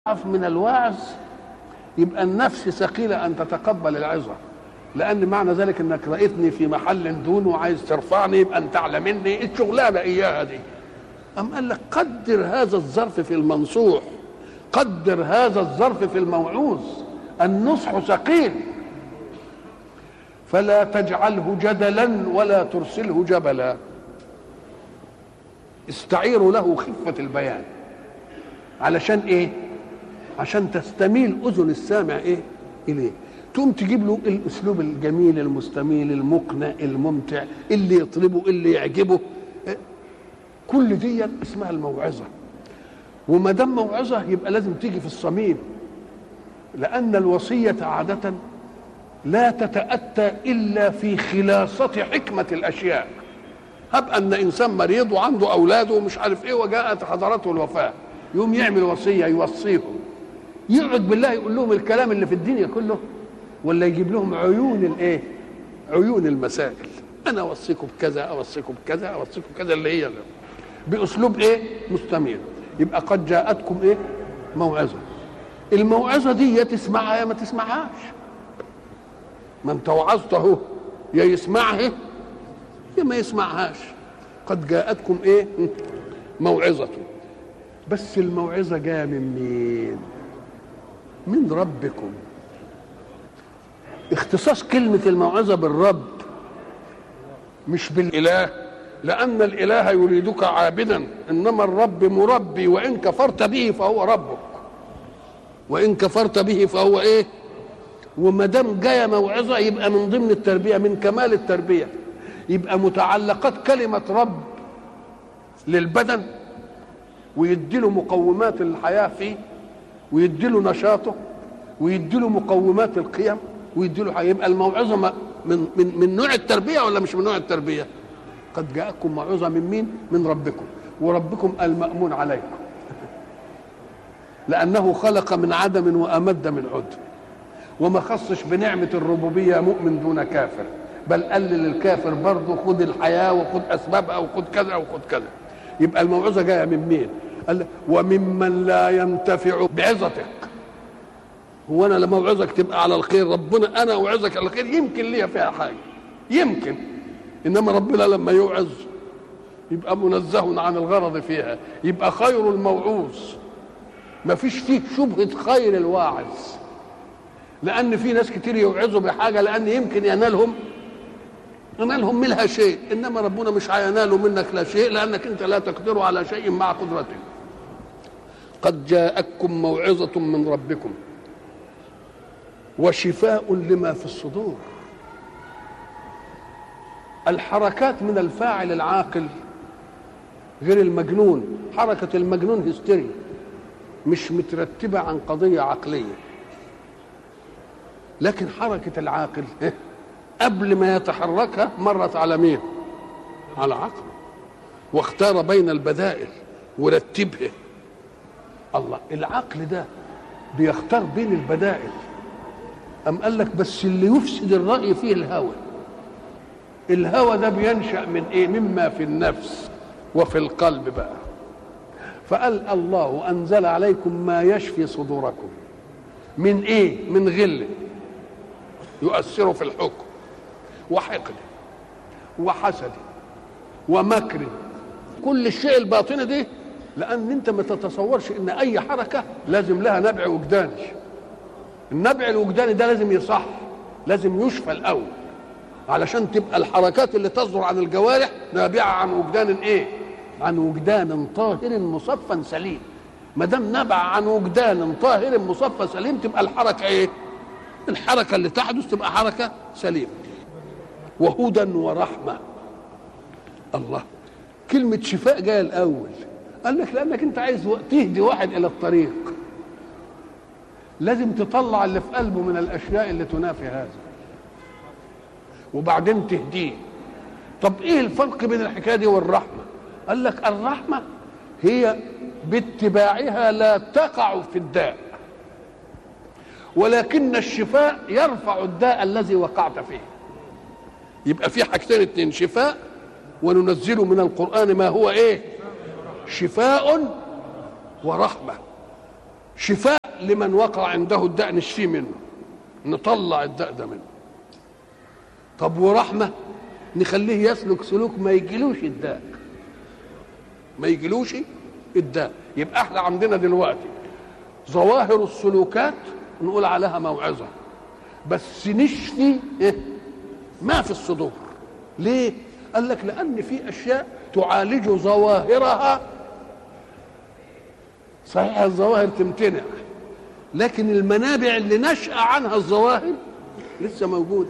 أضعف من الواعظ يبقى النفس ثقيلة أن تتقبل العظة لأن معنى ذلك أنك رأيتني في محل دون وعايز ترفعني يبقى أنت أعلى مني الشغلانة إياها دي أم قال لك قدر هذا الظرف في المنصوح قدر هذا الظرف في الموعوظ النصح ثقيل فلا تجعله جدلا ولا ترسله جبلا استعيروا له خفة البيان علشان ايه عشان تستميل اذن السامع ايه اليه تقوم تجيب له الاسلوب الجميل المستميل المقنع الممتع اللي يطلبه اللي يعجبه كل دي اسمها الموعظه وما دام موعظه يبقى لازم تيجي في الصميم لان الوصيه عاده لا تتاتى الا في خلاصه حكمه الاشياء هب ان انسان مريض وعنده اولاده ومش عارف ايه وجاءت حضرته الوفاه يقوم يعمل وصيه يوصيهم يقعد بالله يقول لهم الكلام اللي في الدنيا كله ولا يجيب لهم عيون الايه عيون المسائل انا اوصيكم بكذا اوصيكم بكذا اوصيكم بكذا اللي هي اللي. باسلوب ايه مستمر يبقى قد جاءتكم ايه موعظه الموعظه دي يا تسمعها يا ما تسمعهاش ما انت وعظت اهو يا يسمعها يا ما يسمعهاش قد جاءتكم ايه موعظه بس الموعظه جايه من مين من ربكم اختصاص كلمه الموعظه بالرب مش بالاله لان الاله يريدك عابدا انما الرب مربي وان كفرت به فهو ربك وان كفرت به فهو ايه وما دام جايه موعظه يبقى من ضمن التربيه من كمال التربيه يبقى متعلقات كلمه رب للبدن ويديله مقومات الحياه فيه ويديله نشاطه ويديله مقومات القيم ويديله يبقى الموعظه من من من نوع التربيه ولا مش من نوع التربيه؟ قد جاءكم موعظه من مين؟ من ربكم وربكم المأمون عليكم لأنه خلق من عدم وأمد من عدم وما خصش بنعمة الربوبية مؤمن دون كافر بل قال للكافر برضه خد الحياة وخد أسبابها وخد كذا وخد كذا يبقى الموعظة جاية من مين؟ قال وممن لا ينتفع بعظتك هو انا لما اوعظك تبقى على الخير ربنا انا اوعظك على الخير يمكن ليا فيها حاجه يمكن انما ربنا لما يوعظ يبقى منزه عن الغرض فيها يبقى خير الموعوظ ما فيش فيه شبهه خير الواعظ لان في ناس كتير يوعظوا بحاجه لان يمكن ينالهم ينالهم منها شيء انما ربنا مش هيناله منك لا شيء لانك انت لا تقدر على شيء مع قدرته قد جاءتكم موعظه من ربكم وشفاء لما في الصدور الحركات من الفاعل العاقل غير المجنون حركة المجنون هستيري مش مترتبة عن قضية عقلية لكن حركة العاقل قبل ما يتحركها مرت على مين على عقله واختار بين البدائل ورتبها الله العقل ده بيختار بين البدائل أم قال لك بس اللي يفسد الرأي فيه الهوى الهوى ده بينشأ من إيه مما في النفس وفي القلب بقى فقال الله أنزل عليكم ما يشفي صدوركم من إيه من غل يؤثر في الحكم وحقد وحسد ومكر كل الشيء الباطني دي لأن أنت ما تتصورش إن أي حركة لازم لها نبع وجداني النبع الوجداني ده لازم يصح لازم يشفى الاول علشان تبقى الحركات اللي تصدر عن الجوارح نابعه عن وجدان ايه عن وجدان طاهر مصفى سليم ما دام نبع عن وجدان طاهر مصفى سليم تبقى الحركه ايه الحركه اللي تحدث تبقى حركه سليمه وهدى ورحمه الله كلمه شفاء جايه الاول قال لك لانك انت عايز تهدي واحد الى الطريق لازم تطلع اللي في قلبه من الاشياء اللي تنافي هذا وبعدين تهديه طب ايه الفرق بين الحكايه دي والرحمه قال لك الرحمه هي باتباعها لا تقع في الداء ولكن الشفاء يرفع الداء الذي وقعت فيه يبقى في حاجتين اتنين شفاء وننزل من القران ما هو ايه شفاء ورحمه شفاء لمن وقع عنده الداء نشفيه منه نطلع الداء ده منه طب ورحمه نخليه يسلك سلوك ما يجيلوش الداء ما يجيلوش الداء يبقى احنا عندنا دلوقتي ظواهر السلوكات نقول عليها موعظه بس نشفي إيه؟ ما في الصدور ليه قال لك لان في اشياء تعالج ظواهرها صحيح الظواهر تمتنع لكن المنابع اللي نشأ عنها الظواهر لسه موجوده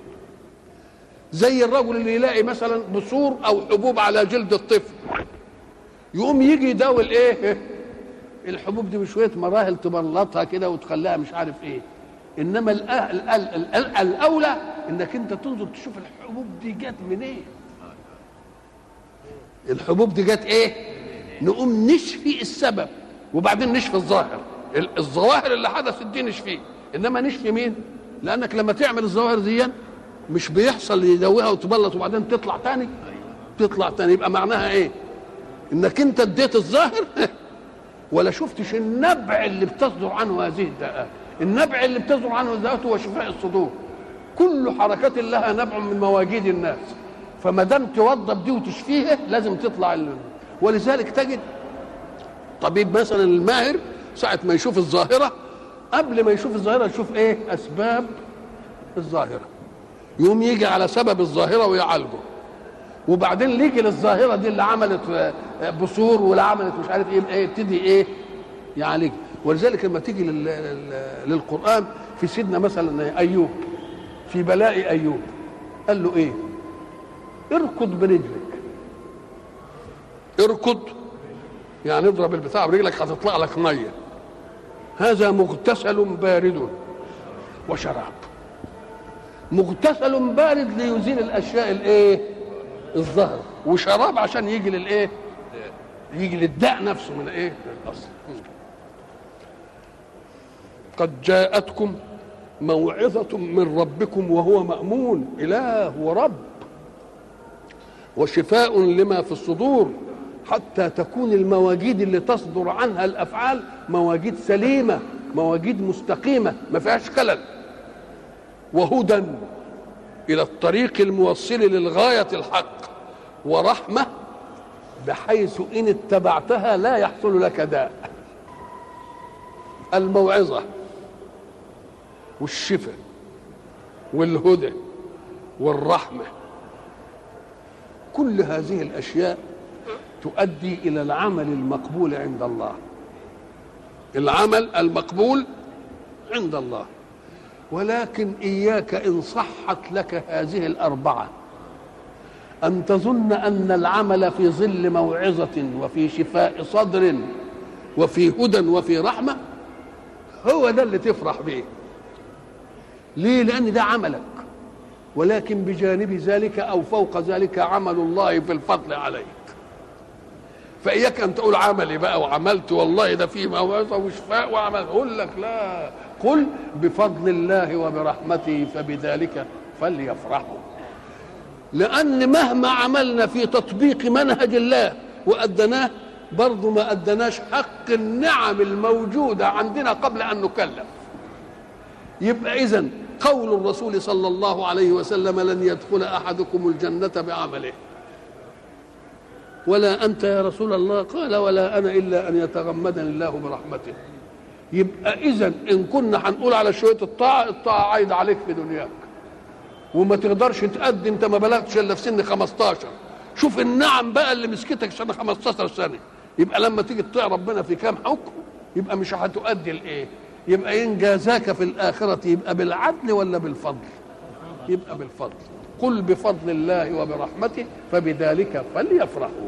زي الرجل اللي يلاقي مثلا بثور او حبوب على جلد الطفل يقوم يجي يداوي الايه الحبوب دي بشويه مراحل تبلطها كده وتخليها مش عارف ايه انما الأهل الاولى انك انت تنظر تشوف الحبوب دي جت منين إيه؟ الحبوب دي جت ايه نقوم نشفي السبب وبعدين نشفي الظاهر الظواهر اللي حدثت دي نشفيه انما نشفي مين لانك لما تعمل الظواهر دي مش بيحصل يدويها وتبلط وبعدين تطلع تاني تطلع تاني يبقى معناها ايه انك انت اديت الظاهر ولا شفتش النبع اللي بتصدر عنه هذه الداءات النبع اللي بتصدر عنه الداءات هو شفاء الصدور كل حركات لها نبع من مواجيد الناس فما دام توضب دي وتشفيها لازم تطلع ال... ولذلك تجد طبيب مثلا الماهر ساعة ما يشوف الظاهرة قبل ما يشوف الظاهرة يشوف ايه أسباب الظاهرة يقوم يجي على سبب الظاهرة ويعالجه وبعدين يجي للظاهرة دي اللي عملت بثور واللي عملت مش عارف ايه يبتدي ايه يعالج ولذلك لما تيجي لل... لل... للقرآن في سيدنا مثلا أيوب في بلاء أيوب قال له ايه اركض برجلك اركض يعني اضرب البتاع برجلك هتطلع لك ميه هذا مغتسل بارد وشراب مغتسل بارد ليزيل الاشياء الايه الظهر وشراب عشان يجي للايه يجي للداء نفسه من ايه الاصل قد جاءتكم موعظة من ربكم وهو مأمون إله ورب وشفاء لما في الصدور حتى تكون المواجيد اللي تصدر عنها الافعال مواجيد سليمه مواجيد مستقيمه ما فيهاش خلل وهدى الى الطريق الموصل للغايه الحق ورحمه بحيث ان اتبعتها لا يحصل لك داء الموعظه والشفاء والهدى والرحمه كل هذه الاشياء تؤدي الى العمل المقبول عند الله العمل المقبول عند الله ولكن اياك ان صحت لك هذه الاربعه ان تظن ان العمل في ظل موعظه وفي شفاء صدر وفي هدى وفي رحمه هو ده اللي تفرح به ليه لان ده عملك ولكن بجانب ذلك او فوق ذلك عمل الله في الفضل عليك فاياك ان تقول عملي بقى وعملت والله ده فيه موعظه وشفاء وعمل اقول لك لا قل بفضل الله وبرحمته فبذلك فليفرحوا لان مهما عملنا في تطبيق منهج الله وادناه برضه ما ادناش حق النعم الموجوده عندنا قبل ان نكلف يبقى اذا قول الرسول صلى الله عليه وسلم لن يدخل احدكم الجنه بعمله ولا انت يا رسول الله قال ولا انا الا ان يتغمدني الله برحمته يبقى اذا ان كنا هنقول على شويه الطاعه الطاعه عايده عليك في دنياك وما تقدرش تأدي انت ما بلغتش الا في سن 15 شوف النعم بقى اللي مسكتك سنه 15 سنه يبقى لما تيجي تطيع ربنا في كام حكم يبقى مش هتؤدي الايه يبقى ان جازاك في الاخره يبقى بالعدل ولا بالفضل يبقى بالفضل قل بفضل الله وبرحمته فبذلك فليفرحوا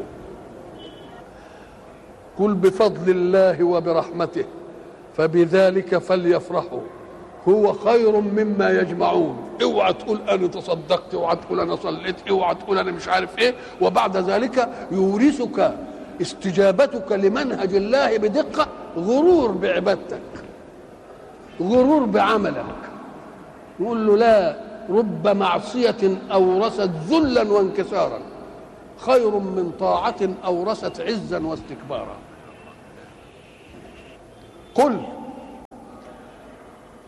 قل بفضل الله وبرحمته فبذلك فليفرحوا هو خير مما يجمعون اوعى تقول انا تصدقت اوعى تقول انا صليت اوعى تقول انا مش عارف ايه وبعد ذلك يورثك استجابتك لمنهج الله بدقه غرور بعبادتك غرور بعملك يقول له لا رب معصية أورثت ذلا وانكسارا خير من طاعة أورثت عزا واستكبارا قل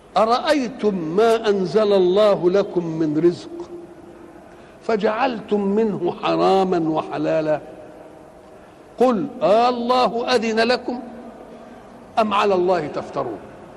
أرأيتم ما أنزل الله لكم من رزق فجعلتم منه حراما وحلالا قل آه الله أذن لكم أم على الله تفترون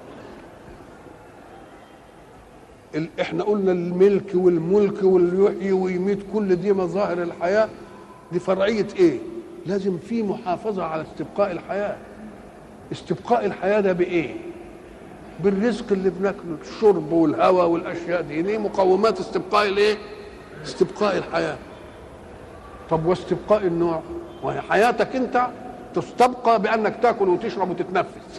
احنا قلنا الملك والملك واليحيي ويميت كل دي مظاهر الحياة دي فرعية ايه لازم في محافظة على استبقاء الحياة استبقاء الحياة ده بإيه بالرزق اللي بناكله الشرب والهواء والاشياء دي دي مقومات استبقاء الايه استبقاء الحياه طب واستبقاء النوع وهي حياتك انت تستبقى بانك تاكل وتشرب وتتنفس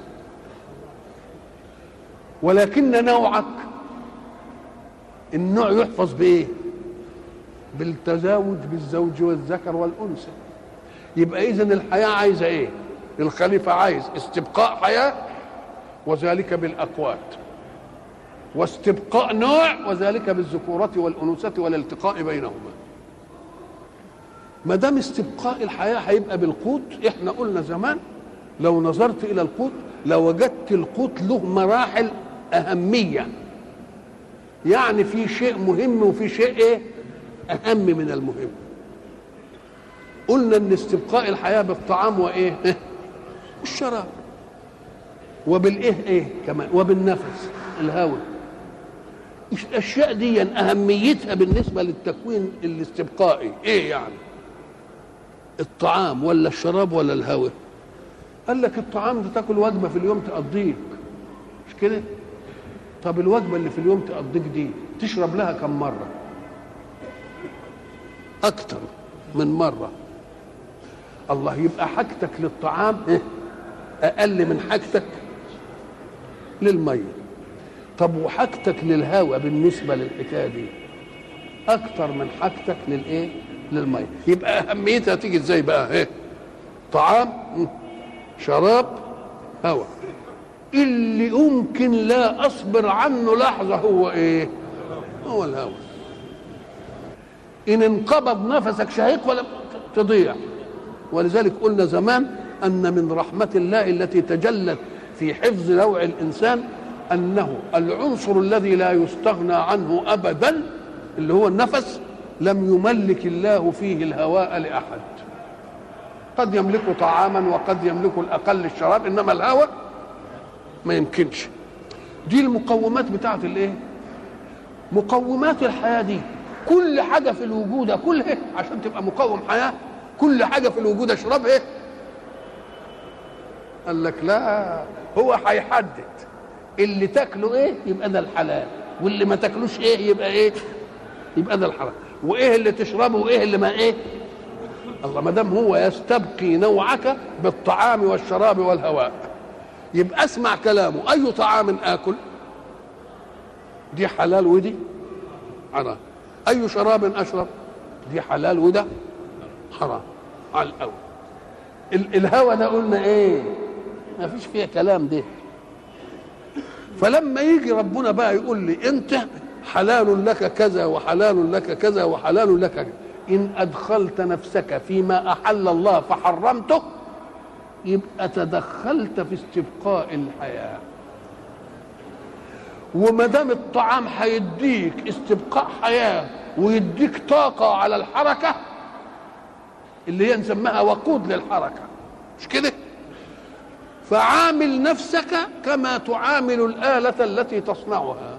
ولكن نوعك النوع يحفظ بايه بالتزاوج بالزوج والذكر والانثى يبقى اذا الحياه عايزه ايه الخليفه عايز استبقاء حياه وذلك بالاقوات واستبقاء نوع وذلك بالذكورة والأنوثة والالتقاء بينهما ما دام استبقاء الحياة هيبقى بالقوت احنا قلنا زمان لو نظرت إلى القوت لوجدت القوت له مراحل أهمية يعني في شيء مهم وفي شيء ايه أهم من المهم قلنا ان استبقاء الحياة بالطعام وايه الشراب وبالايه ايه كمان وبالنفس الهواء الاشياء دي اهميتها بالنسبه للتكوين الاستبقائي ايه يعني الطعام ولا الشراب ولا الهواء قال لك الطعام ده تاكل وجبه في اليوم تقضيك مش كده طب الوجبه اللي في اليوم تقضيك دي تشرب لها كم مره اكتر من مره الله يبقى حاجتك للطعام اقل من حاجتك للميه طب وحاجتك للهواء بالنسبه للحكايه دي اكتر من حاجتك للايه للميه يبقى اهميتها تيجي ازاي بقى ايه طعام شراب هواء اللي يمكن لا اصبر عنه لحظه هو ايه هو الهواء ان انقبض نفسك شهيق ولا تضيع ولذلك قلنا زمان ان من رحمه الله التي تجلت في حفظ نوع الانسان انه العنصر الذي لا يستغنى عنه ابدا اللي هو النفس لم يملك الله فيه الهواء لاحد قد يملك طعاما وقد يملك الاقل الشراب انما الهواء ما يمكنش دي المقومات بتاعت الايه مقومات الحياه دي كل حاجه في الوجود كلها عشان تبقى مقوم حياه كل حاجه في الوجود اشربها قال لك لا هو هيحدد اللي تاكله ايه يبقى ده الحلال واللي ما تاكلوش ايه يبقى ايه يبقى ده الحرام وايه اللي تشربه وايه اللي ما ايه الله ما دام هو يستبقي نوعك بالطعام والشراب والهواء يبقى اسمع كلامه اي طعام اكل دي حلال ودي حرام اي شراب اشرب دي حلال وده حرام على الاول الهوى ده قلنا ايه ما فيش فيها كلام ده فلما يجي ربنا بقى يقول لي انت حلال لك كذا وحلال لك كذا وحلال لك كذا ان ادخلت نفسك فيما احل الله فحرمته يبقى تدخلت في استبقاء الحياه وما دام الطعام هيديك استبقاء حياه ويديك طاقه على الحركه اللي هي نسميها وقود للحركه مش كده فعامل نفسك كما تعامل الآلة التي تصنعها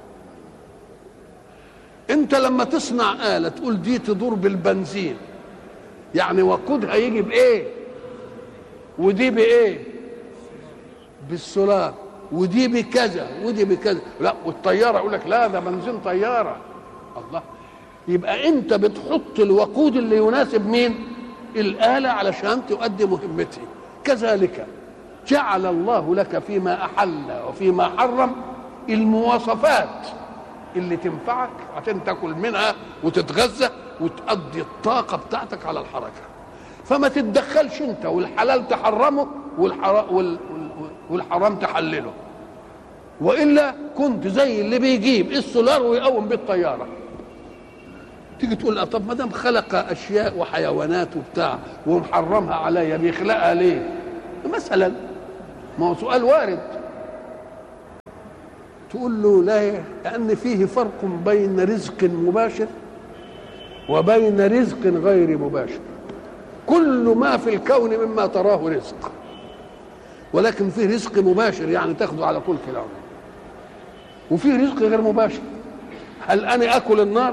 انت لما تصنع آلة تقول دي تدور بالبنزين يعني وقودها يجي بإيه ودي بإيه بالسولار ودي بكذا ودي بكذا لا والطيارة يقول لك لا ده بنزين طيارة الله يبقى انت بتحط الوقود اللي يناسب مين الآلة علشان تؤدي مهمتها كذلك جعل الله لك فيما أحل وفيما حرم المواصفات اللي تنفعك عشان تاكل منها وتتغذى وتقضي الطاقة بتاعتك على الحركة فما تتدخلش انت والحلال تحرمه والحرام, والحرام تحلله والا كنت زي اللي بيجيب السولار ويقوم بيه الطياره تيجي تقول طب ما دام خلق اشياء وحيوانات وبتاع ومحرمها عليا بيخلقها ليه مثلا ما هو سؤال وارد تقول له لا لأن فيه فرق بين رزق مباشر وبين رزق غير مباشر كل ما في الكون مما تراه رزق ولكن فيه رزق مباشر يعني تاخده على طول كده وفيه رزق غير مباشر هل انا اكل النار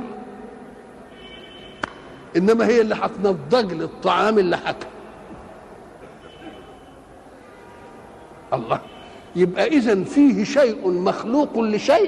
انما هي اللي هتنضج لي الطعام اللي حكى الله يبقى اذا فيه شيء مخلوق لشيء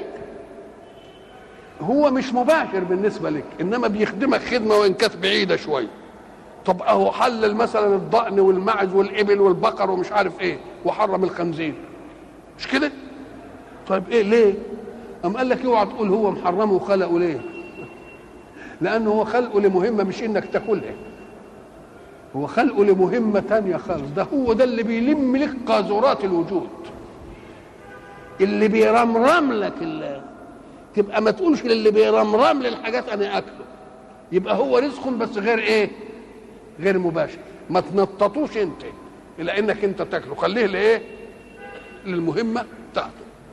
هو مش مباشر بالنسبه لك انما بيخدمك خدمه وان كانت بعيده شويه طب اهو حلل مثلا الضأن والمعز والابل والبقر ومش عارف ايه وحرم الخنزير مش كده طيب ايه ليه ام قال لك اوعى تقول هو محرمه وخلقه ليه لانه هو خلقه لمهمه مش انك تاكلها هو خلقه لمهمه تانية خالص ده هو ده اللي بيلم لك قاذورات الوجود اللي بيرمرم لك اللي تبقى ما تقولش للي بيرمرم للحاجات انا اكله يبقى هو رزق بس غير ايه غير مباشر ما تنططوش انت الى انك انت تاكله خليه لايه للمهمه بتاعته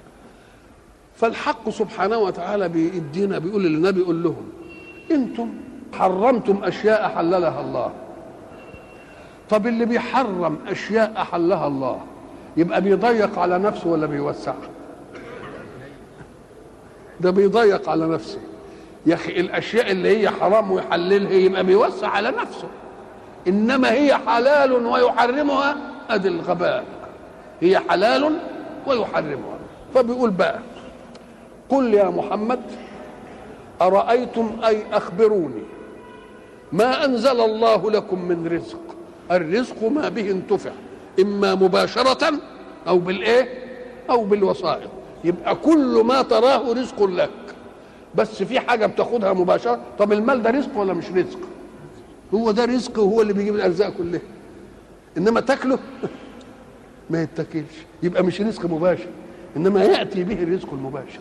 فالحق سبحانه وتعالى بيدينا بيقول للنبي يقول لهم انتم حرمتم اشياء حللها الله طب اللي بيحرم اشياء احلها الله يبقى بيضيق على نفسه ولا بيوسع ده بيضيق على نفسه يا اخي الاشياء اللي هي حرام ويحللها يبقى بيوسع على نفسه انما هي حلال ويحرمها ادي الغباء هي حلال ويحرمها فبيقول بقى قل يا محمد ارايتم اي اخبروني ما انزل الله لكم من رزق الرزق ما به انتفع اما مباشره او بالايه او بالوسائط يبقى كل ما تراه رزق لك بس في حاجه بتاخدها مباشره طب المال ده رزق ولا مش رزق هو ده رزق وهو اللي بيجيب الارزاق كلها انما تاكله ما يتاكلش يبقى مش رزق مباشر انما ياتي به الرزق المباشر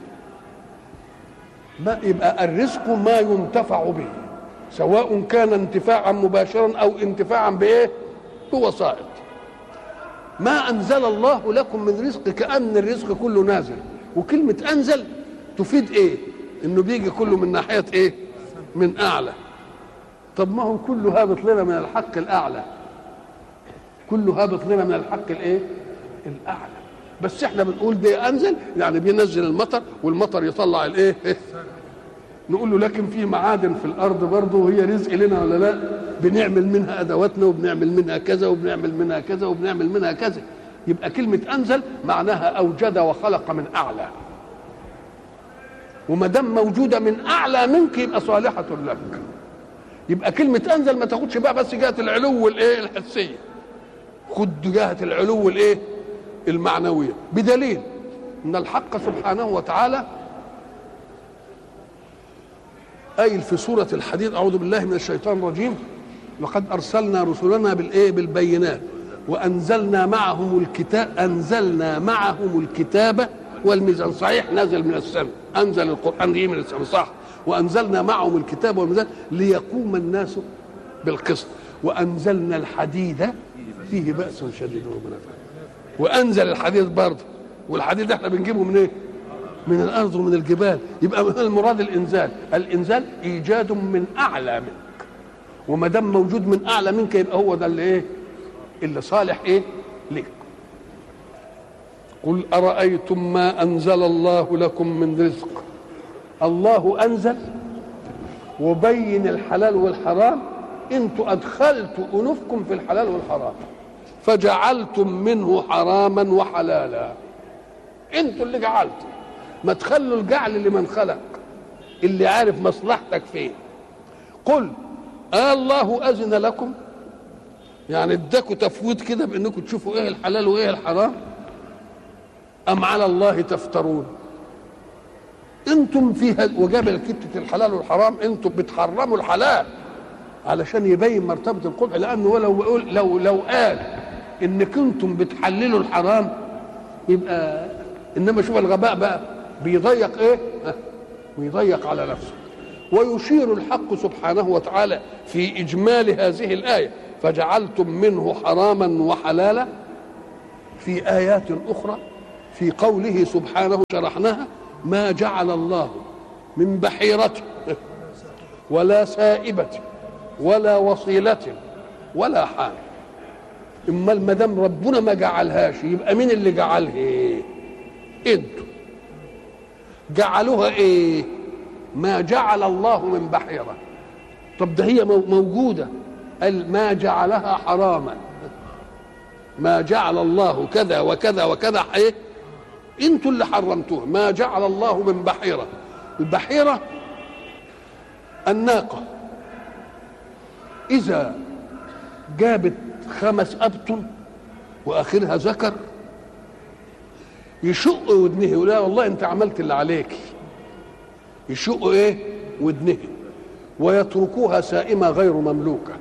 ما يبقى الرزق ما ينتفع به سواء كان انتفاعا مباشرا او انتفاعا بايه بوسائط ما انزل الله لكم من رزق كان الرزق كله نازل وكلمه انزل تفيد ايه انه بيجي كله من ناحيه ايه من اعلى طب ما هو كله هابط لنا من الحق الاعلى كله هابط لنا من الحق الايه الاعلى بس احنا بنقول ده انزل يعني بينزل المطر والمطر يطلع الايه نقول له لكن في معادن في الارض برضه وهي رزق لنا ولا لا بنعمل منها ادواتنا وبنعمل منها كذا وبنعمل منها كذا وبنعمل منها كذا يبقى كلمه انزل معناها اوجد وخلق من اعلى وما دام موجوده من اعلى منك يبقى صالحه لك يبقى كلمه انزل ما تاخدش بقى بس جهه العلو الايه الحسيه خد جهه العلو الايه المعنويه بدليل ان الحق سبحانه وتعالى قايل في سورة الحديد أعوذ بالله من الشيطان الرجيم لقد أرسلنا رسلنا بالإيه بالبينات وأنزلنا معهم الكتاب أنزلنا معهم الكتاب والميزان صحيح نزل من السماء أنزل القرآن دي من السماء صح وأنزلنا معهم الكتاب والميزان ليقوم الناس بالقسط وأنزلنا الحديد فيه بأس شديد ومنافع وأنزل الحديد برضه والحديد ده احنا بنجيبه من ايه؟ من الارض ومن الجبال يبقى المراد الانزال الانزال ايجاد من اعلى منك وما دام موجود من اعلى منك يبقى هو ده اللي ايه اللي صالح ايه لك قل ارايتم ما انزل الله لكم من رزق الله انزل وبين الحلال والحرام انتوا ادخلتوا انوفكم في الحلال والحرام فجعلتم منه حراما وحلالا انتوا اللي جعلتوا ما تخلوا الجعل لمن خلق اللي عارف مصلحتك فين قل آه الله أذن لكم يعني اداكوا تفويض كده بانكم تشوفوا ايه الحلال وايه الحرام ام على الله تفترون انتم فيها وجاب كتة الحلال والحرام انتم بتحرموا الحلال علشان يبين مرتبة القبح لانه لو لو لو قال ان كنتم بتحللوا الحرام يبقى انما شوف الغباء بقى بيضيق ايه ويضيق على نفسه ويشير الحق سبحانه وتعالى في اجمال هذه الايه فجعلتم منه حراما وحلالا في ايات اخرى في قوله سبحانه شرحناها ما جعل الله من بحيرة ولا سائبة ولا وصيلة ولا حال اما ما دام ربنا ما جعلهاش يبقى مين اللي جعلها ايه انتوا جعلوها ايه ما جعل الله من بحيره طب ده هي موجوده قال ما جعلها حراما ما جعل الله كذا وكذا وكذا ايه انتوا اللي حرمتوه ما جعل الله من بحيره البحيره الناقه اذا جابت خمس ابطن واخرها ذكر يشق ودنه يقول لا والله انت عملت اللي عليك يشق ايه ودنه ويتركوها سائمه غير مملوكه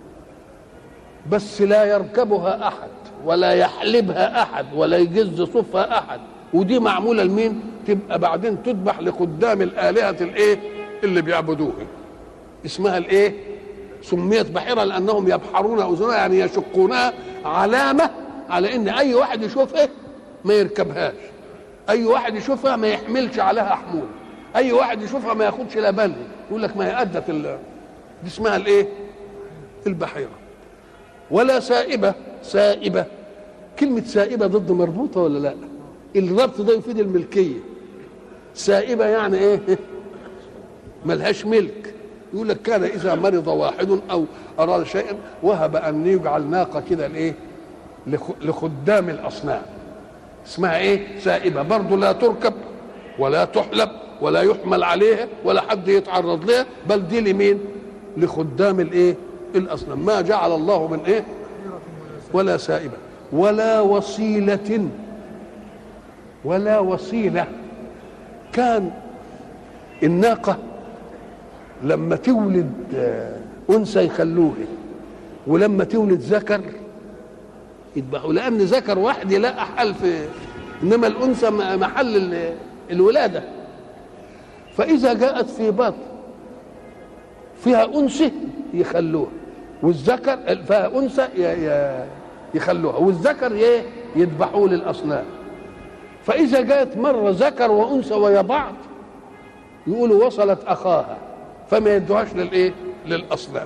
بس لا يركبها احد ولا يحلبها احد ولا يجز صفها احد ودي معموله لمين تبقى بعدين تذبح لقدام الالهه الايه اللي بيعبدوها اسمها الايه سميت بحيره لانهم يبحرون اذنها يعني يشقونها علامه على ان اي واحد يشوفها ما يركبهاش اي واحد يشوفها ما يحملش عليها حمول اي واحد يشوفها ما ياخدش لا باله يقول لك ما هي ادت ال... دي اسمها الايه البحيره ولا سائبه سائبه كلمه سائبه ضد مربوطه ولا لا الربط ده يفيد الملكيه سائبه يعني ايه ملهاش ملك يقول لك كان اذا مرض واحد او اراد شيئا وهب ان يجعل ناقه كده لايه لخدام الاصنام اسمها ايه سائبه برضه لا تركب ولا تحلب ولا يحمل عليها ولا حد يتعرض لها بل دي لمين لخدام الايه الاصنام ما جعل الله من ايه ولا سائبه ولا وصيله ولا وصيله كان الناقه لما تولد انثى يخلوها ولما تولد ذكر يذبحوا لان ذكر واحد يلاقى حل في انما الانثى محل الولاده فاذا جاءت في بطن فيها انثى يخلوها والذكر فيها انثى يخلوها والذكر ايه يذبحوه للاصنام فاذا جاءت مره ذكر وانثى ويا بعض يقولوا وصلت اخاها فما يدوهاش للايه للاصنام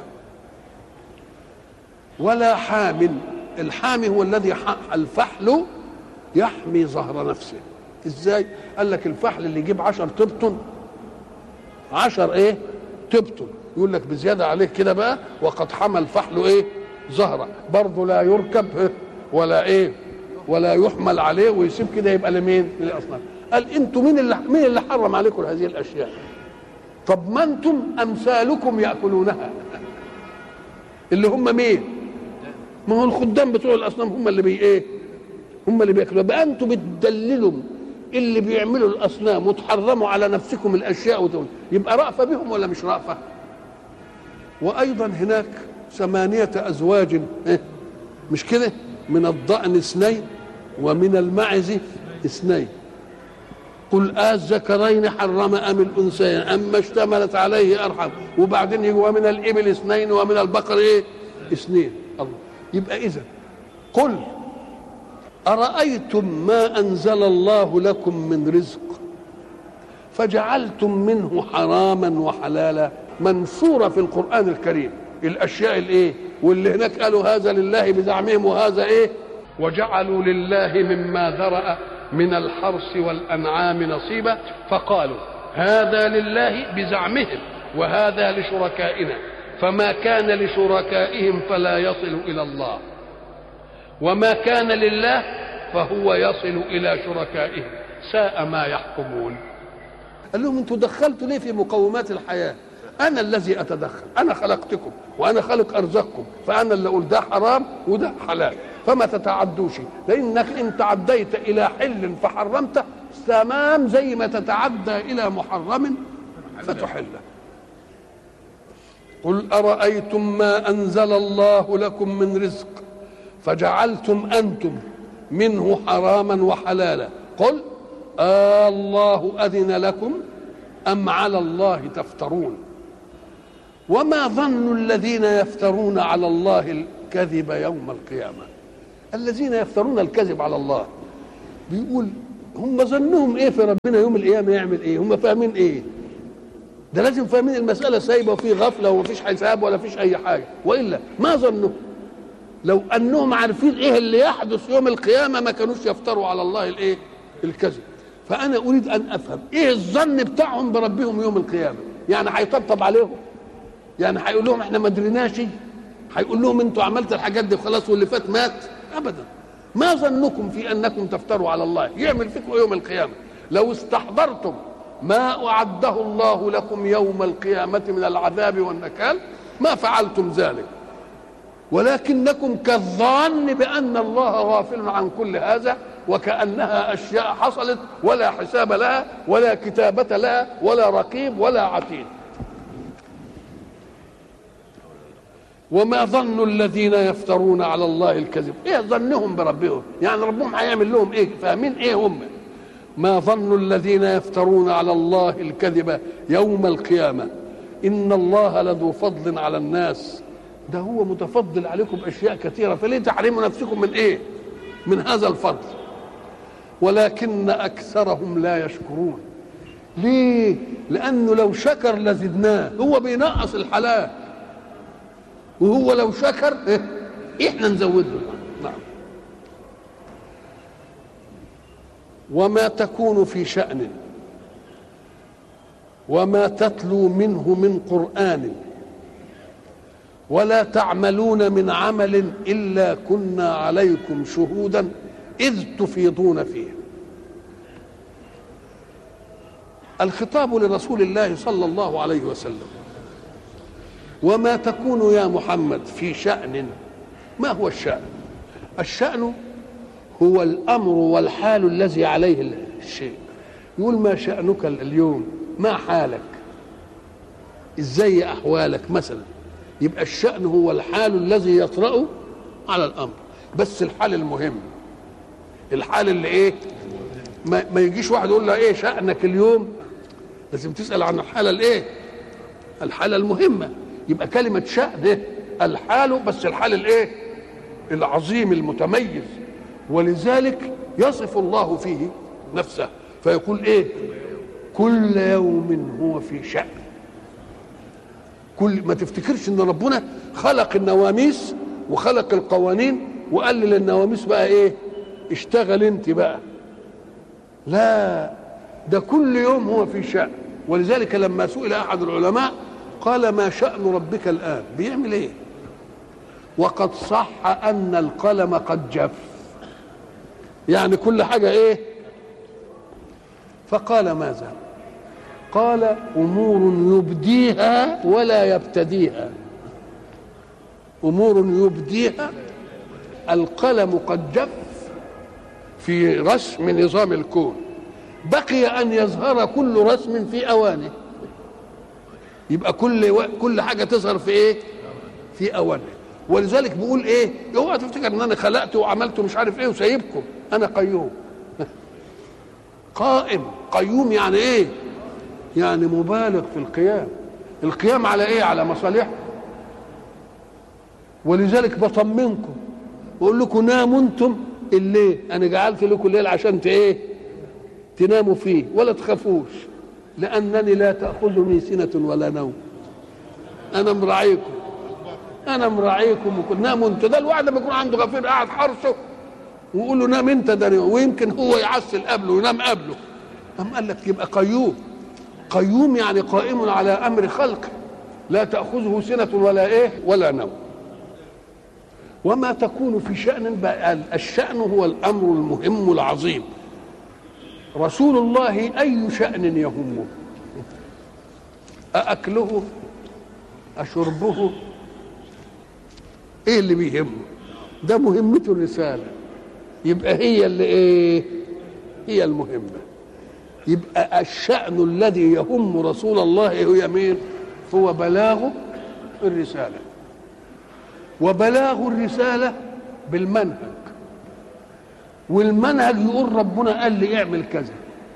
ولا حامل الحامي هو الذي الفحل يحمي ظهر نفسه ازاي قال لك الفحل اللي يجيب عشر تبطن عشر ايه تبطن يقول لك بزيادة عليه كده بقى وقد حمل فحله ايه ظهره برضه لا يركب ولا ايه ولا يحمل عليه ويسيب كده يبقى لمين للاصنام قال انتوا مين اللي مين اللي حرم عليكم هذه الاشياء طب ما انتم امثالكم ياكلونها اللي هم مين ما هو الخدام بتوع الاصنام هم اللي بي ايه هم اللي بياكلوا بقى انتم بتدللوا اللي بيعملوا الاصنام وتحرموا على نفسكم الاشياء وتقول يبقى رأفه بهم ولا مش رأفه وايضا هناك ثمانيه ازواج إيه؟ مش كده من الضأن اثنين ومن المعز اثنين قل الذكرين حرم ام الانثيين اما اشتملت عليه ارحم وبعدين يجوا من الابل اثنين ومن البقر ايه اثنين الله يبقى اذا قل ارايتم ما انزل الله لكم من رزق فجعلتم منه حراما وحلالا منصوره في القران الكريم الاشياء الايه واللي هناك قالوا هذا لله بزعمهم وهذا ايه وجعلوا لله مما ذرأ من الحرث والأنعام نصيبا فقالوا هذا لله بزعمهم وهذا لشركائنا فما كان لشركائهم فلا يصل إلى الله وما كان لله فهو يصل إلى شركائهم ساء ما يحكمون قال لهم انتوا دخلتوا ليه في مقومات الحياه انا الذي اتدخل انا خلقتكم وانا خلق ارزاقكم فانا اللي اقول ده حرام وده حلال فما تتعدوش لانك ان تعديت الى حل فحرمته تمام زي ما تتعدى الى محرم فتحله قل ارايتم ما انزل الله لكم من رزق فجعلتم انتم منه حراما وحلالا قل آه الله اذن لكم ام على الله تفترون وما ظن الذين يفترون على الله الكذب يوم القيامه الذين يفترون الكذب على الله بيقول هم ظنهم ايه في ربنا يوم القيامه يعمل ايه هم فاهمين ايه ده لازم فاهمين المساله سايبه وفي غفله ومفيش حساب ولا فيش اي حاجه والا ما ظنوا لو انهم عارفين ايه اللي يحدث يوم القيامه ما كانوش يفتروا على الله الايه الكذب فانا اريد ان افهم ايه الظن بتاعهم بربهم يوم القيامه يعني هيطبطب عليهم يعني هيقول لهم احنا ما دريناش هيقول لهم انتوا عملت الحاجات دي وخلاص واللي فات مات ابدا ما ظنكم في انكم تفتروا على الله يعمل فيكم يوم القيامه لو استحضرتم ما اعده الله لكم يوم القيامه من العذاب والنكال ما فعلتم ذلك ولكنكم كالظان بان الله غافل عن كل هذا وكانها اشياء حصلت ولا حساب لها ولا كتابه لها ولا رقيب ولا عتيد وما ظن الذين يفترون على الله الكذب ايه ظنهم بربهم يعني ربهم هيعمل لهم ايه فاهمين ايه هم ما ظن الذين يفترون على الله الكذب يوم القيامه ان الله لذو فضل على الناس ده هو متفضل عليكم باشياء كثيره فليه تحرموا نفسكم من ايه من هذا الفضل ولكن اكثرهم لا يشكرون ليه لانه لو شكر لزدناه هو بينقص الحلال وهو لو شكر إيه؟ احنا نزود له نعم وما تكون في شأن وما تتلو منه من قرآن ولا تعملون من عمل إلا كنا عليكم شهودا إذ تفيضون فيه الخطاب لرسول الله صلى الله عليه وسلم وما تكون يا محمد في شأن ما هو الشأن الشأن هو الأمر والحال الذي عليه الشيء يقول ما شأنك اليوم ما حالك ازاي أحوالك مثلا يبقى الشأن هو الحال الذي يطرأ على الأمر بس الحال المهم الحال اللي ايه ما, ما يجيش واحد يقول له ايه شأنك اليوم لازم تسأل عن الحالة الايه الحالة المهمة يبقى كلمة شأن ده الحال بس الحال الايه العظيم المتميز ولذلك يصف الله فيه نفسه فيقول ايه كل يوم هو في شأن كل ما تفتكرش ان ربنا خلق النواميس وخلق القوانين وقال للنواميس بقى ايه اشتغل انت بقى لا ده كل يوم هو في شأن ولذلك لما سئل احد العلماء قال ما شأن ربك الآن بيعمل ايه وقد صح أن القلم قد جف يعني كل حاجة ايه فقال ماذا قال أمور يبديها ولا يبتديها أمور يبديها القلم قد جف في رسم نظام الكون بقي أن يظهر كل رسم في أوانه يبقى كل و... كل حاجه تظهر في ايه في اوانها ولذلك بيقول ايه اوعى تفتكر ان انا خلقت وعملت مش عارف ايه وسايبكم انا قيوم قائم قيوم يعني ايه يعني مبالغ في القيام القيام على ايه على مصالحكم ولذلك بطمنكم واقول لكم ناموا انتم الليل انا جعلت لكم الليل عشان ايه تناموا فيه ولا تخافوش لأنني لا تأخذني سنة ولا نوم أنا مراعيكم أنا مراعيكم وكل ناموا أنتوا ده الواحد لما يكون عنده غفير قاعد حرسه ويقول له نام أنت ده ويمكن هو يعسل قبله وينام قبله أم قال لك يبقى قيوم قيوم يعني قائم على أمر خلقه لا تأخذه سنة ولا إيه ولا نوم وما تكون في شأن الشأن هو الأمر المهم العظيم رسول الله أي شأن يهمه أأكله أشربه إيه اللي بيهمه ده مهمته الرسالة يبقى هي اللي إيه هي المهمة يبقى الشأن الذي يهم رسول الله هي مين هو بلاغ الرسالة وبلاغ الرسالة بالمنهج والمنهج يقول ربنا قال لي اعمل كذا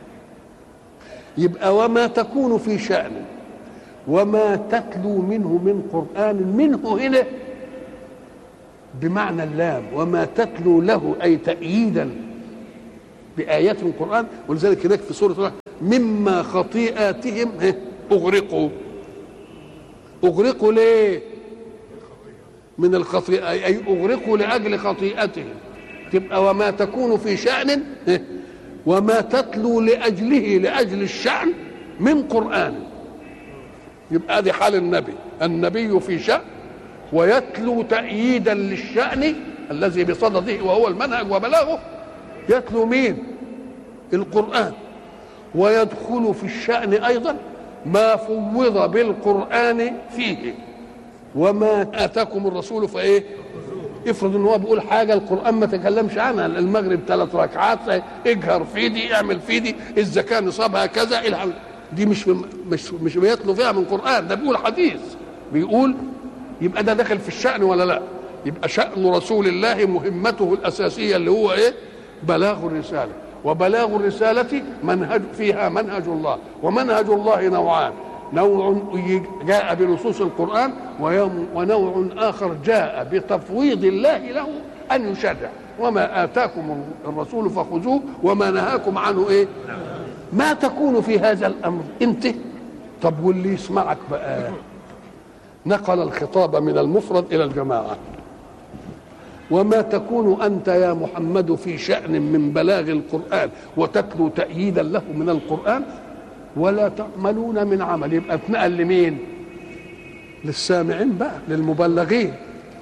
يبقى وما تكون في شأن وما تتلو منه من قرآن منه هنا بمعنى اللام وما تتلو له أي تأييدا بآيات من القرآن ولذلك هناك في سورة الرحمن مما خطيئاتهم ها، أغرقوا أغرقوا ليه؟ من الخطيئة أي أغرقوا لأجل خطيئتهم تبقى وما تكون في شأن ها، وما تتلو لأجله لأجل الشأن من قرآن يبقى دي حال النبي النبي في شأن ويتلو تأييدا للشأن الذي بصدده وهو المنهج وبلاغه يتلو مين القرآن ويدخل في الشأن أيضا ما فوض بالقرآن فيه وما آتاكم الرسول فإيه افرض ان هو بيقول حاجه القران ما تكلمش عنها المغرب ثلاث ركعات اجهر في دي اعمل في دي الزكاه نصابها كذا الحمد دي مش مش مش بيتلو فيها من قران ده بيقول حديث بيقول يبقى ده داخل في الشأن ولا لا يبقى شأن رسول الله مهمته الأساسية اللي هو إيه بلاغ الرسالة وبلاغ الرسالة منهج فيها منهج الله ومنهج الله نوعان نوع جاء بنصوص القرآن ويوم- ونوع آخر جاء بتفويض الله له أن يشرع وما آتاكم الرسول فخذوه وما نهاكم عنه إيه ما تكون في هذا الأمر أنت طب واللي يسمعك بقى نقل الخطاب من المفرد الى الجماعه وما تكون انت يا محمد في شان من بلاغ القران وتتلو تاييدا له من القران ولا تعملون من عمل يبقى اتنقل لمين للسامعين بقى للمبلغين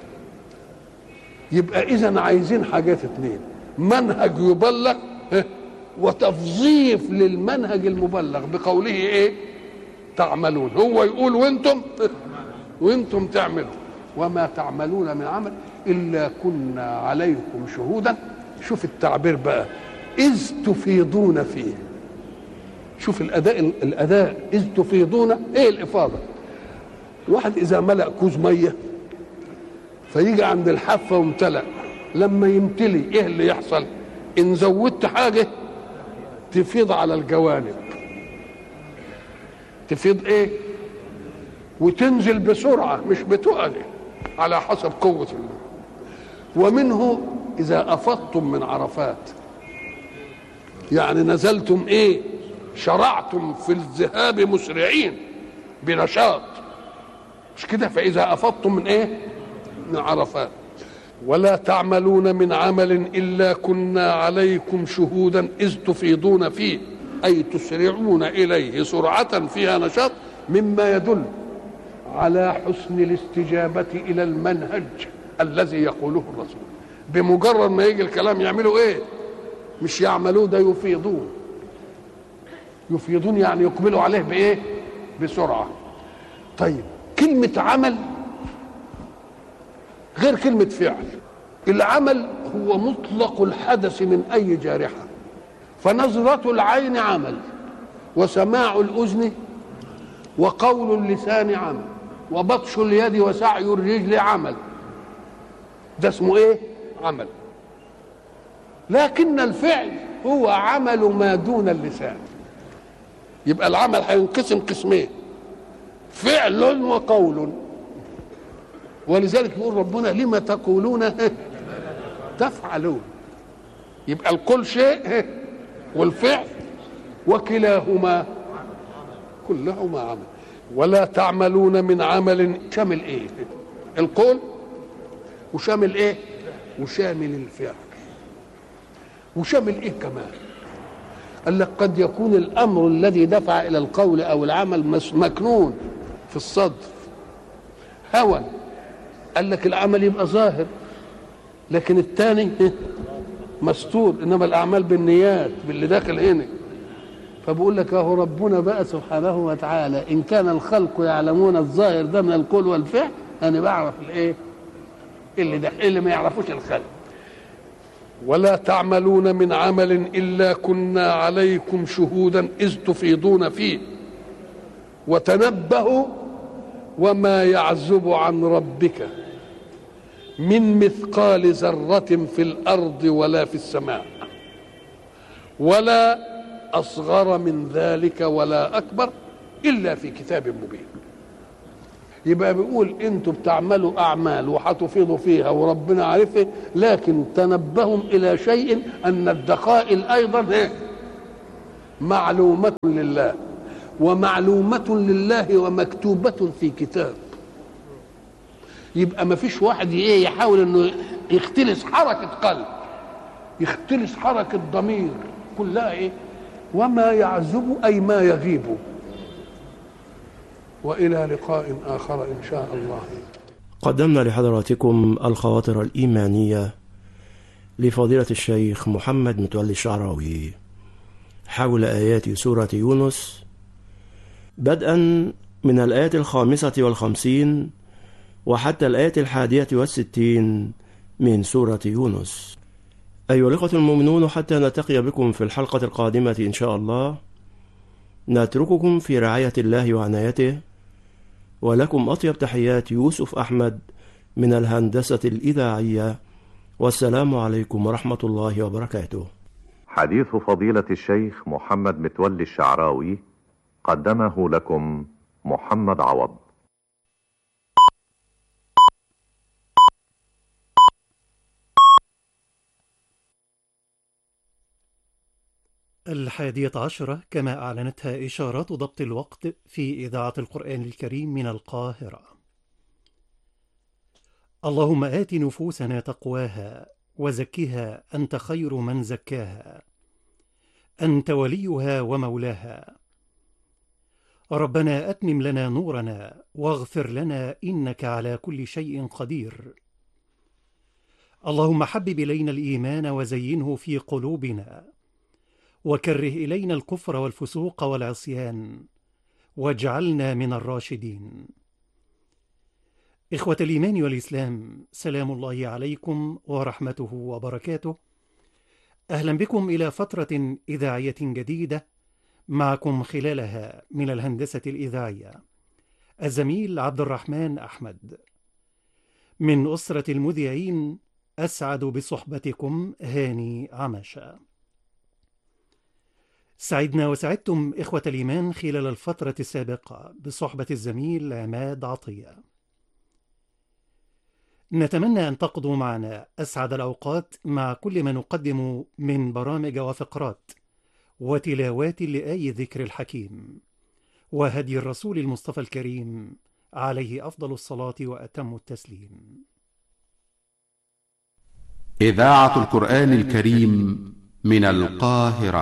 يبقى اذا عايزين حاجات اتنين منهج يبلغ ها، وتفظيف للمنهج المبلغ بقوله ايه تعملون هو يقول وانتم وانتم تعملوا وما تعملون من عمل الا كنا عليكم شهودا شوف التعبير بقى اذ تفيضون فيه شوف الاداء الاداء اذ تفيضون ايه الافاضه واحد اذا ملا كوز ميه فيجي عند الحافه وامتلأ لما يمتلي ايه اللي يحصل ان زودت حاجه تفيض على الجوانب تفيض ايه وتنزل بسرعة مش بتقل على حسب قوة الله ومنه إذا أفضتم من عرفات يعني نزلتم إيه شرعتم في الذهاب مسرعين بنشاط مش كده فإذا أفضتم من إيه من عرفات ولا تعملون من عمل إلا كنا عليكم شهودا إذ تفيضون فيه أي تسرعون إليه سرعة فيها نشاط مما يدل على حسن الاستجابة إلى المنهج الذي يقوله الرسول بمجرد ما يجي الكلام يعملوا ايه مش يعملوه ده يفيضون يفيضون يعني يقبلوا عليه بايه بسرعة طيب كلمة عمل غير كلمة فعل العمل هو مطلق الحدث من أي جارحة فنظرة العين عمل وسماع الأذن وقول اللسان عمل وبطش اليد وسعي الرجل عمل ده اسمه ايه عمل لكن الفعل هو عمل ما دون اللسان يبقى العمل هينقسم قسمين فعل وقول ولذلك يقول ربنا لما تقولون تفعلون يبقى القول شيء والفعل وكلاهما كلهما عمل ولا تعملون من عمل شامل ايه القول وشامل ايه وشامل الفعل وشامل ايه كمان قال لك قد يكون الامر الذي دفع الى القول او العمل مس- مكنون في الصدر هوى قال لك العمل يبقى ظاهر لكن الثاني مستور انما الاعمال بالنيات باللي داخل هنا فبقول لك اهو ربنا بقى سبحانه وتعالى ان كان الخلق يعلمون الظاهر ده من القول والفعل انا بعرف الايه اللي ده اللي ما يعرفوش الخلق ولا تعملون من عمل الا كنا عليكم شهودا اذ تفيضون فيه وتنبهوا وما يعزب عن ربك من مثقال ذره في الارض ولا في السماء ولا اصغر من ذلك ولا اكبر الا في كتاب مبين يبقى بيقول انتوا بتعملوا اعمال وهتفيضوا فيها وربنا عارفه لكن تنبهوا الى شيء ان الدقائل ايضا إيه؟ معلومه لله ومعلومه لله ومكتوبه في كتاب يبقى ما فيش واحد ايه يحاول انه يختلس حركه قلب يختلس حركه ضمير كلها ايه وما يعزب اي ما يغيب والى لقاء اخر ان شاء الله قدمنا لحضراتكم الخواطر الإيمانية لفضيلة الشيخ محمد متولي الشعراوي حول آيات سورة يونس بدءا من الآية الخامسة والخمسين وحتى الآية الحادية والستين من سورة يونس أيها الأخوة المؤمنون حتى نلتقي بكم في الحلقة القادمة إن شاء الله نترككم في رعاية الله وعنايته ولكم أطيب تحيات يوسف أحمد من الهندسة الإذاعية والسلام عليكم ورحمة الله وبركاته حديث فضيلة الشيخ محمد متولي الشعراوي قدمه لكم محمد عوض الحادية عشرة كما أعلنتها إشارات ضبط الوقت في إذاعة القرآن الكريم من القاهرة اللهم آت نفوسنا تقواها وزكها أنت خير من زكاها أنت وليها ومولاها ربنا أتمم لنا نورنا واغفر لنا إنك على كل شيء قدير اللهم حبب إلينا الإيمان وزينه في قلوبنا وكره الينا الكفر والفسوق والعصيان واجعلنا من الراشدين اخوه الايمان والاسلام سلام الله عليكم ورحمته وبركاته اهلا بكم الى فتره اذاعيه جديده معكم خلالها من الهندسه الاذاعيه الزميل عبد الرحمن احمد من اسره المذيعين اسعد بصحبتكم هاني عمشه سعدنا وسعدتم إخوة الإيمان خلال الفترة السابقة بصحبة الزميل عماد عطية. نتمنى أن تقضوا معنا أسعد الأوقات مع كل ما نقدم من برامج وفقرات وتلاوات لآي الذكر الحكيم وهدي الرسول المصطفى الكريم عليه أفضل الصلاة وأتم التسليم. إذاعة القرآن الكريم من القاهرة